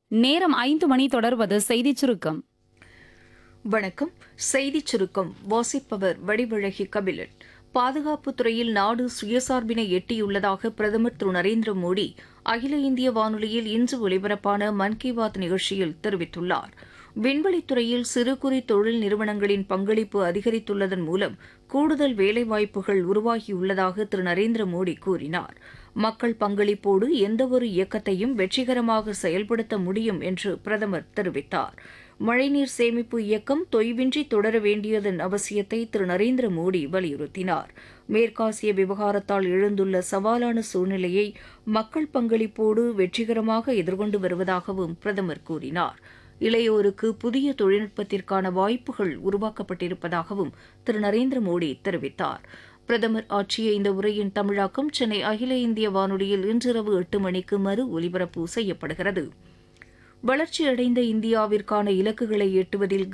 நேரம் ஐந்து மணி தொடர்வது செய்திச் சுருக்கம் வணக்கம் செய்திச் சுருக்கம் வாசிப்பவர் வடிவழகி கபிலன் பாதுகாப்புத் துறையில் நாடு சுயசார்பினை எட்டியுள்ளதாக பிரதமர் திரு நரேந்திர மோடி அகில இந்திய வானொலியில் இன்று ஒலிபரப்பான மன் கி பாத் நிகழ்ச்சியில் தெரிவித்துள்ளார் விண்வெளித்துறையில் சிறு குறு தொழில் நிறுவனங்களின் பங்களிப்பு அதிகரித்துள்ளதன் மூலம் கூடுதல் வேலைவாய்ப்புகள் உருவாகியுள்ளதாக திரு நரேந்திர மோடி கூறினார் மக்கள் பங்களிப்போடு எந்தவொரு இயக்கத்தையும் வெற்றிகரமாக செயல்படுத்த முடியும் என்று பிரதமர் தெரிவித்தார் மழைநீர் சேமிப்பு இயக்கம் தொய்வின்றி தொடர வேண்டியதன் அவசியத்தை திரு நரேந்திர மோடி வலியுறுத்தினார் மேற்காசிய விவகாரத்தால் எழுந்துள்ள சவாலான சூழ்நிலையை மக்கள் பங்களிப்போடு வெற்றிகரமாக எதிர்கொண்டு வருவதாகவும் பிரதமர் கூறினார் இளையோருக்கு புதிய தொழில்நுட்பத்திற்கான வாய்ப்புகள் உருவாக்கப்பட்டிருப்பதாகவும் திரு நரேந்திர மோடி தெரிவித்தார் பிரதமர் ஆற்றிய இந்த உரையின் தமிழாக்கம் சென்னை அகில இந்திய வானொலியில் இன்றிரவு எட்டு மணிக்கு மறு ஒலிபரப்பு செய்யப்படுகிறது வளர்ச்சியடைந்த இந்தியாவிற்கான இலக்குகளை எட்டுவதில்